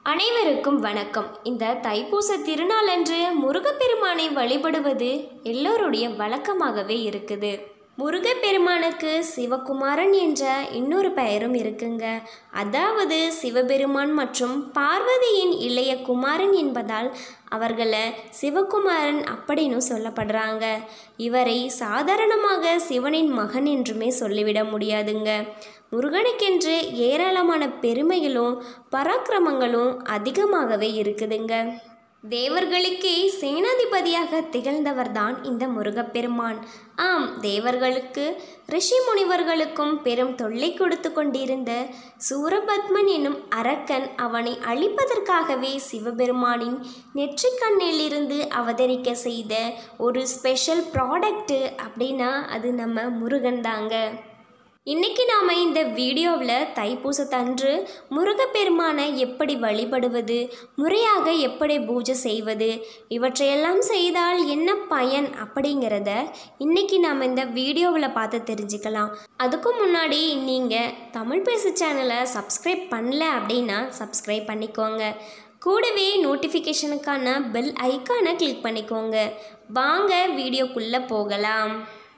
அனைவருக்கும் வணக்கம் இந்த தைப்பூச திருநாளன்று முருகப்பெருமானை வழிபடுவது எல்லோருடைய வழக்கமாகவே இருக்குது முருகப்பெருமானுக்கு சிவகுமாரன் என்ற இன்னொரு பெயரும் இருக்குங்க அதாவது சிவபெருமான் மற்றும் பார்வதியின் இளைய குமாரன் என்பதால் அவர்களை சிவகுமாரன் அப்படின்னு சொல்லப்படுறாங்க இவரை சாதாரணமாக சிவனின் மகன் என்றுமே சொல்லிவிட முடியாதுங்க முருகனுக்கென்று ஏராளமான பெருமைகளும் பராக்கிரமங்களும் அதிகமாகவே இருக்குதுங்க தேவர்களுக்கே சேனாதிபதியாக திகழ்ந்தவர்தான் இந்த முருகப்பெருமான் ஆம் தேவர்களுக்கு ரிஷி முனிவர்களுக்கும் பெரும் தொல்லை கொடுத்து கொண்டிருந்த சூரபத்மன் என்னும் அரக்கன் அவனை அழிப்பதற்காகவே சிவபெருமானின் நெற்றிக்கண்ணிலிருந்து அவதரிக்க செய்த ஒரு ஸ்பெஷல் ப்ராடக்ட்டு அப்படின்னா அது நம்ம முருகன் தாங்க இன்னைக்கு நாம் இந்த வீடியோவில் தைப்பூசத்தன்று முருகப்பெருமானை எப்படி வழிபடுவது முறையாக எப்படி பூஜை செய்வது இவற்றையெல்லாம் செய்தால் என்ன பயன் அப்படிங்கிறத இன்னைக்கு நாம் இந்த வீடியோவில் பார்த்து தெரிஞ்சுக்கலாம் அதுக்கும் முன்னாடி நீங்கள் தமிழ் பேசு சேனலை சப்ஸ்கிரைப் பண்ணல அப்படின்னா சப்ஸ்கிரைப் பண்ணிக்கோங்க கூடவே நோட்டிஃபிகேஷனுக்கான பெல் ஐக்கானை கிளிக் பண்ணிக்கோங்க வாங்க வீடியோக்குள்ளே போகலாம்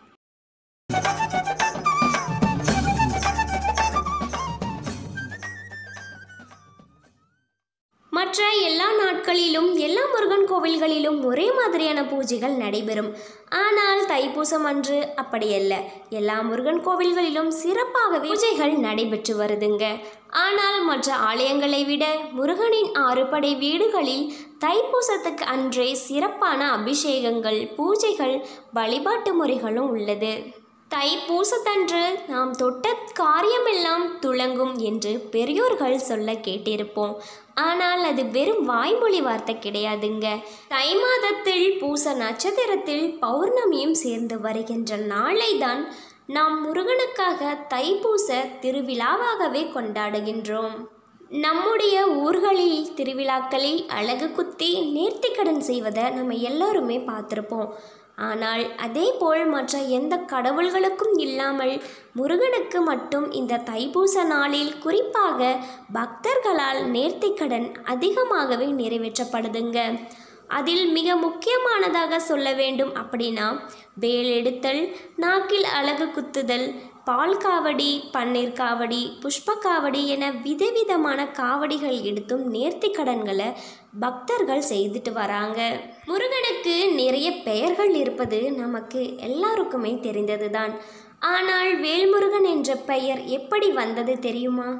மற்ற எல்லா நாட்களிலும் எல்லா முருகன் கோவில்களிலும் ஒரே மாதிரியான பூஜைகள் நடைபெறும் ஆனால் தைப்பூசம் அன்று அப்படியல்ல எல்லா முருகன் கோவில்களிலும் சிறப்பாகவே பூஜைகள் நடைபெற்று வருதுங்க ஆனால் மற்ற ஆலயங்களை விட முருகனின் ஆறுபடை வீடுகளில் தைப்பூசத்துக்கு அன்றே சிறப்பான அபிஷேகங்கள் பூஜைகள் வழிபாட்டு முறைகளும் உள்ளது தைப்பூசத்தன்று நாம் தொட்ட காரியமெல்லாம் துளங்கும் என்று பெரியோர்கள் சொல்ல கேட்டிருப்போம் ஆனால் அது வெறும் வாய்மொழி வார்த்தை கிடையாதுங்க தை மாதத்தில் பூச நட்சத்திரத்தில் பௌர்ணமியும் சேர்ந்து வருகின்ற நாளை தான் நாம் முருகனுக்காக தைப்பூச திருவிழாவாகவே கொண்டாடுகின்றோம் நம்முடைய ஊர்களில் திருவிழாக்களில் அழகு குத்தி நேர்த்திக்கடன் செய்வதை நம்ம எல்லோருமே பார்த்துருப்போம் ஆனால் அதேபோல் மற்ற எந்த கடவுள்களுக்கும் இல்லாமல் முருகனுக்கு மட்டும் இந்த தைப்பூச நாளில் குறிப்பாக பக்தர்களால் நேர்த்திக்கடன் அதிகமாகவே நிறைவேற்றப்படுதுங்க அதில் மிக முக்கியமானதாக சொல்ல வேண்டும் அப்படின்னா வேல் எடுத்தல் நாக்கில் அழகு குத்துதல் பால் காவடி பன்னீர் காவடி புஷ்ப காவடி என விதவிதமான காவடிகள் எடுத்தும் நேர்த்தி கடன்களை பக்தர்கள் செய்துட்டு வராங்க முருகனுக்கு நிறைய பெயர்கள் இருப்பது நமக்கு எல்லாருக்குமே தெரிந்ததுதான் ஆனால் வேல்முருகன் என்ற பெயர் எப்படி வந்தது தெரியுமா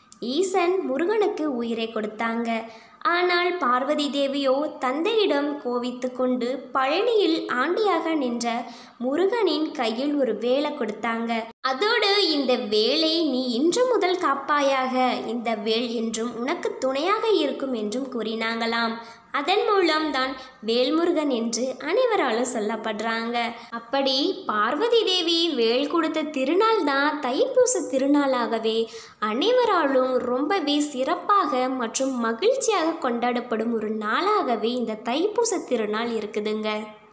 ஈசன் முருகனுக்கு உயிரை கொடுத்தாங்க ஆனால் பார்வதி தேவியோ தந்தையிடம் கோவித்து கொண்டு பழனியில் ஆண்டியாக நின்ற முருகனின் கையில் ஒரு வேலை கொடுத்தாங்க அதோடு இந்த வேலை நீ இன்று முதல் காப்பாயாக இந்த வேல் என்றும் உனக்கு துணையாக இருக்கும் என்றும் கூறினாங்களாம் அதன் மூலம்தான் வேல்முருகன் என்று அனைவராலும் சொல்லப்படுறாங்க அப்படி பார்வதி தேவி வேல் கொடுத்த திருநாள் தான் தைப்பூச திருநாளாகவே அனைவராலும் ரொம்பவே சிறப்பாக மற்றும் மகிழ்ச்சியாக கொண்டாடப்படும் ஒரு நாளாகவே இந்த தைப்பூச திருநாள் இருக்குதுங்க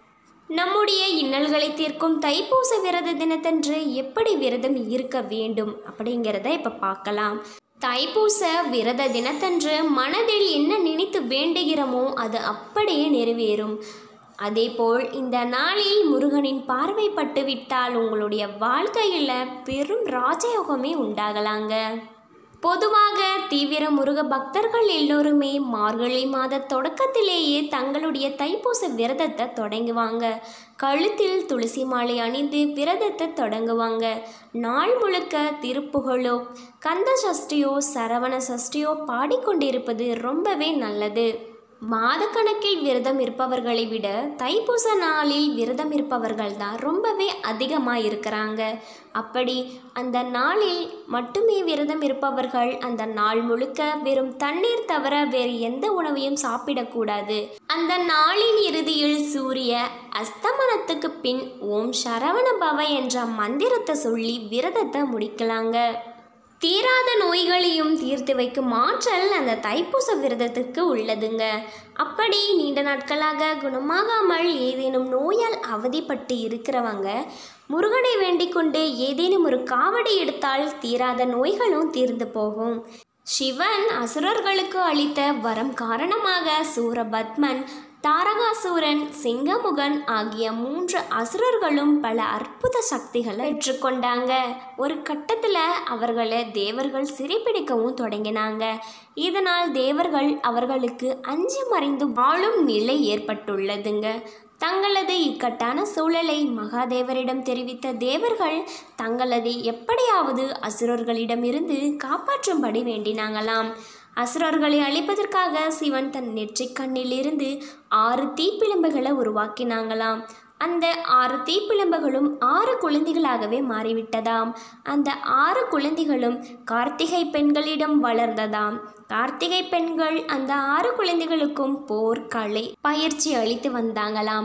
நம்முடைய இன்னல்களை தீர்க்கும் தைப்பூச விரத தினத்தன்று எப்படி விரதம் இருக்க வேண்டும் அப்படிங்கிறத இப்போ பார்க்கலாம் தைப்பூச விரத தினத்தன்று மனதில் என்ன நினைத்து வேண்டுகிறோமோ அது அப்படியே நிறைவேறும் அதேபோல் இந்த நாளில் முருகனின் பார்வை பட்டுவிட்டால் உங்களுடைய வாழ்க்கையில் பெரும் ராஜயோகமே உண்டாகலாங்க பொதுவாக தீவிர முருக பக்தர்கள் எல்லோருமே மார்கழி மாத தொடக்கத்திலேயே தங்களுடைய தைப்பூச விரதத்தை தொடங்குவாங்க கழுத்தில் துளசி மாலை அணிந்து விரதத்தை தொடங்குவாங்க நாள் முழுக்க திருப்புகழோ கந்த சஷ்டியோ சரவண சஷ்டியோ பாடிக்கொண்டிருப்பது ரொம்பவே நல்லது மாதக்கணக்கில் விரதம் இருப்பவர்களை விட தைப்பூச நாளில் விரதம் இருப்பவர்கள் தான் ரொம்பவே அதிகமாக இருக்கிறாங்க அப்படி அந்த நாளில் மட்டுமே விரதம் இருப்பவர்கள் அந்த நாள் முழுக்க வெறும் தண்ணீர் தவிர வேறு எந்த உணவையும் சாப்பிடக்கூடாது அந்த நாளின் இறுதியில் சூரிய அஸ்தமனத்துக்கு பின் ஓம் சரவண பவ என்ற மந்திரத்தை சொல்லி விரதத்தை முடிக்கலாங்க தீராத நோய்களையும் தீர்த்து வைக்கும் ஆற்றல் அந்த தைப்பூச விரதத்துக்கு உள்ளதுங்க அப்படி நீண்ட நாட்களாக குணமாகாமல் ஏதேனும் நோயால் அவதிப்பட்டு இருக்கிறவங்க முருகனை வேண்டிக் கொண்டு ஏதேனும் ஒரு காவடி எடுத்தால் தீராத நோய்களும் தீர்ந்து போகும் சிவன் அசுரர்களுக்கு அளித்த வரம் காரணமாக சூரபத்மன் தாரகாசூரன் சிங்கமுகன் ஆகிய மூன்று அசுரர்களும் பல அற்புத சக்திகளை பெற்றுக்கொண்டாங்க ஒரு கட்டத்தில் அவர்களை தேவர்கள் சிறைப்பிடிக்கவும் தொடங்கினாங்க இதனால் தேவர்கள் அவர்களுக்கு அஞ்சி மறைந்து வாழும் நிலை ஏற்பட்டுள்ளதுங்க தங்களது இக்கட்டான சூழலை மகாதேவரிடம் தெரிவித்த தேவர்கள் தங்களது எப்படியாவது அசுரர்களிடமிருந்து காப்பாற்றும்படி வேண்டினாங்களாம் அசுரர்களை அழிப்பதற்காக சிவன் தன் நெற்றிக் கண்ணிலிருந்து ஆறு தீப்பிழம்புகளை உருவாக்கினாங்களாம் அந்த ஆறு தீப்பிழம்புகளும் ஆறு குழந்தைகளாகவே மாறிவிட்டதாம் அந்த ஆறு குழந்தைகளும் கார்த்திகை பெண்களிடம் வளர்ந்ததாம் கார்த்திகை பெண்கள் அந்த ஆறு குழந்தைகளுக்கும் போர் கலை பயிற்சி அளித்து வந்தாங்களாம்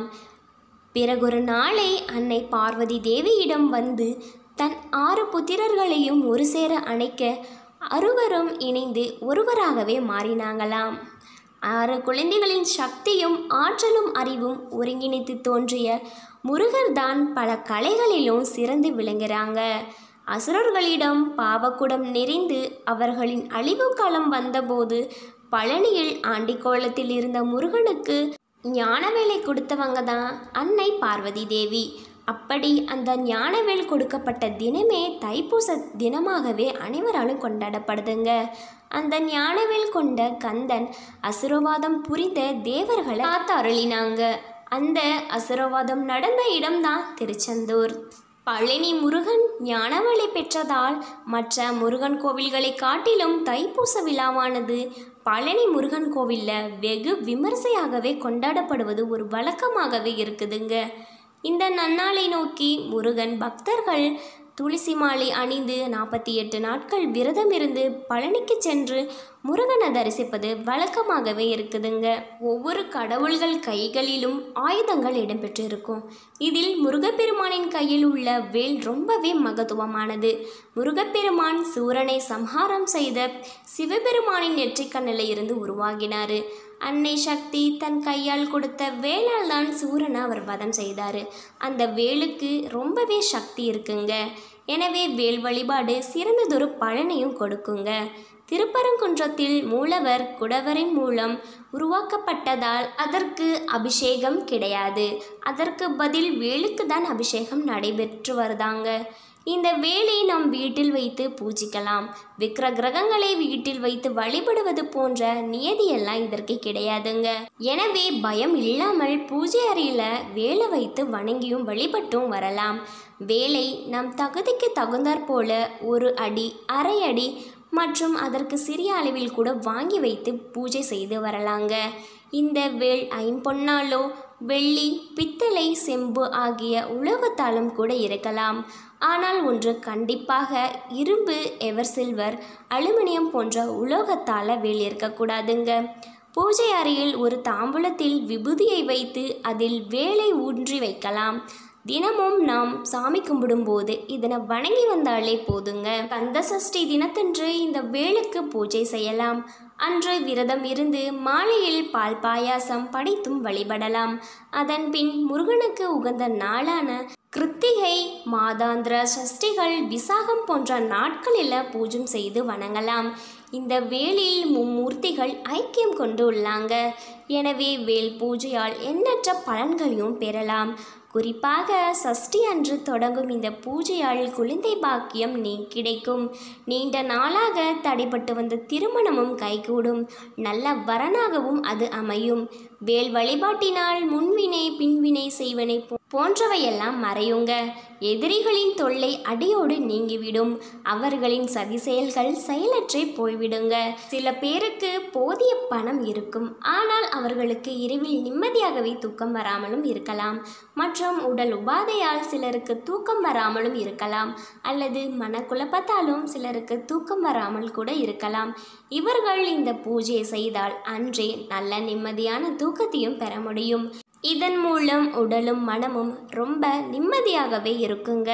பிறகொரு நாளை அன்னை பார்வதி தேவியிடம் வந்து தன் ஆறு புத்திரர்களையும் ஒரு சேர அணைக்க அறுவரும் இணைந்து ஒருவராகவே மாறினாங்களாம் ஆறு குழந்தைகளின் சக்தியும் ஆற்றலும் அறிவும் ஒருங்கிணைத்து தோன்றிய முருகர்தான் பல கலைகளிலும் சிறந்து விளங்குறாங்க அசுரர்களிடம் பாவக்குடம் நெறிந்து அவர்களின் அழிவு காலம் வந்தபோது பழனியில் ஆண்டிக்கோலத்தில் இருந்த முருகனுக்கு ஞானவேலை கொடுத்தவங்க தான் அன்னை பார்வதி தேவி அப்படி அந்த ஞானவேல் கொடுக்கப்பட்ட தினமே தைப்பூச தினமாகவே அனைவராலும் கொண்டாடப்படுதுங்க அந்த ஞானவேல் கொண்ட கந்தன் அசுரவாதம் புரிந்த தேவர்களை காத்து அருளினாங்க அந்த அசுரவாதம் நடந்த இடம்தான் திருச்செந்தூர் பழனி முருகன் ஞானவளை பெற்றதால் மற்ற முருகன் கோவில்களை காட்டிலும் தைப்பூச விழாவானது பழனி முருகன் கோவிலில் வெகு விமர்சையாகவே கொண்டாடப்படுவது ஒரு வழக்கமாகவே இருக்குதுங்க இந்த நன்னாளை நோக்கி முருகன் பக்தர்கள் துளசி மாலை அணிந்து நாற்பத்தி எட்டு நாட்கள் விரதம் இருந்து பழனிக்கு சென்று முருகனை தரிசிப்பது வழக்கமாகவே இருக்குதுங்க ஒவ்வொரு கடவுள்கள் கைகளிலும் ஆயுதங்கள் இடம்பெற்றிருக்கும் இதில் முருகப்பெருமானின் கையில் உள்ள வேல் ரொம்பவே மகத்துவமானது முருகப்பெருமான் சூரனை சம்ஹாரம் செய்த சிவபெருமானின் நெற்றிக்கண்ணில் இருந்து உருவாகினார் அன்னை சக்தி தன் கையால் கொடுத்த வேலால் தான் சூரனை அவர் வதம் செய்தார் அந்த வேலுக்கு ரொம்பவே சக்தி இருக்குங்க எனவே வேல் வழிபாடு சிறந்ததொரு பலனையும் கொடுக்குங்க திருப்பரங்குன்றத்தில் மூலவர் குடவரின் மூலம் உருவாக்கப்பட்டதால் அதற்கு அபிஷேகம் கிடையாது அதற்கு பதில் வேலுக்கு தான் அபிஷேகம் நடைபெற்று வருதாங்க இந்த வேலை நாம் வீட்டில் வைத்து பூஜிக்கலாம் விக்கிர கிரகங்களை வீட்டில் வைத்து வழிபடுவது போன்ற நியதியெல்லாம் இதற்கு கிடையாதுங்க எனவே பயம் இல்லாமல் பூஜை அறையில் வேலை வைத்து வணங்கியும் வழிபட்டும் வரலாம் வேலை நம் தகுதிக்கு தகுந்தாற் போல ஒரு அடி அரை அடி மற்றும் அதற்கு சிறிய அளவில் கூட வாங்கி வைத்து பூஜை செய்து வரலாங்க இந்த வேல் ஐம்பொன்னாலோ வெள்ளி பித்தளை செம்பு ஆகிய உலோகத்தாலும் கூட இருக்கலாம் ஆனால் ஒன்று கண்டிப்பாக இரும்பு எவர் சில்வர் அலுமினியம் போன்ற உலோகத்தால் வேல் இருக்கக்கூடாதுங்க பூஜை அறையில் ஒரு தாம்பூலத்தில் விபூதியை வைத்து அதில் வேலை ஊன்றி வைக்கலாம் தினமும் நாம் சாமி கும்பிடும்போது இதனை வணங்கி வந்தாலே போதுங்க கந்த சஷ்டி தினத்தன்று இந்த வேலுக்கு பூஜை செய்யலாம் அன்று விரதம் இருந்து மாலையில் பால் பாயாசம் படைத்தும் வழிபடலாம் அதன் பின் முருகனுக்கு உகந்த நாளான கிருத்திகை மாதாந்திர சஷ்டிகள் விசாகம் போன்ற நாட்களில் பூஜை செய்து வணங்கலாம் இந்த வேலில் மும்மூர்த்திகள் ஐக்கியம் கொண்டு உள்ளாங்க எனவே வேல் பூஜையால் எண்ணற்ற பலன்களையும் பெறலாம் குறிப்பாக சஷ்டி அன்று தொடங்கும் இந்த பூஜையால் குழந்தை பாக்கியம் நீ கிடைக்கும் நீண்ட நாளாக தடைப்பட்டு வந்த திருமணமும் கைகூடும் நல்ல வரனாகவும் அது அமையும் வேல் வழிபாட்டினால் முன்வினை பின்வினை செய்வனை போ- போன்றவையெல்லாம் மறையுங்க எதிரிகளின் தொல்லை அடியோடு நீங்கிவிடும் அவர்களின் சதி செயல்கள் செயலற்றே போய்விடுங்க சில பேருக்கு போதிய பணம் இருக்கும் ஆனால் அவர்களுக்கு இரவில் நிம்மதியாகவே தூக்கம் வராமலும் இருக்கலாம் மற்றும் உடல் உபாதையால் சிலருக்கு தூக்கம் வராமலும் இருக்கலாம் அல்லது மனக்குழப்பத்தாலும் சிலருக்கு தூக்கம் வராமல் கூட இருக்கலாம் இவர்கள் இந்த பூஜையை செய்தால் அன்றே நல்ல நிம்மதியான தூக்கத்தையும் பெற முடியும் இதன் மூலம் உடலும் மனமும் ரொம்ப நிம்மதியாகவே இருக்குங்க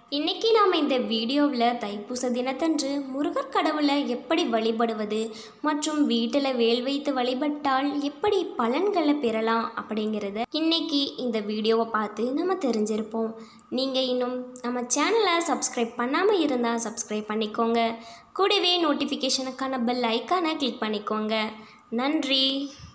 இன்னைக்கு நாம் இந்த வீடியோவில் தைப்பூச தினத்தன்று முருகர் கடவுளை எப்படி வழிபடுவது மற்றும் வீட்டில் வேல் வைத்து வழிபட்டால் எப்படி பலன்களை பெறலாம் அப்படிங்கிறத இன்னைக்கு இந்த வீடியோவை பார்த்து நம்ம தெரிஞ்சிருப்போம் நீங்கள் இன்னும் நம்ம சேனலை சப்ஸ்கிரைப் பண்ணாமல் இருந்தால் சப்ஸ்கிரைப் பண்ணிக்கோங்க கூடவே நோட்டிஃபிகேஷனுக்கான பெல் ஐக்கானை கிளிக் பண்ணிக்கோங்க நன்றி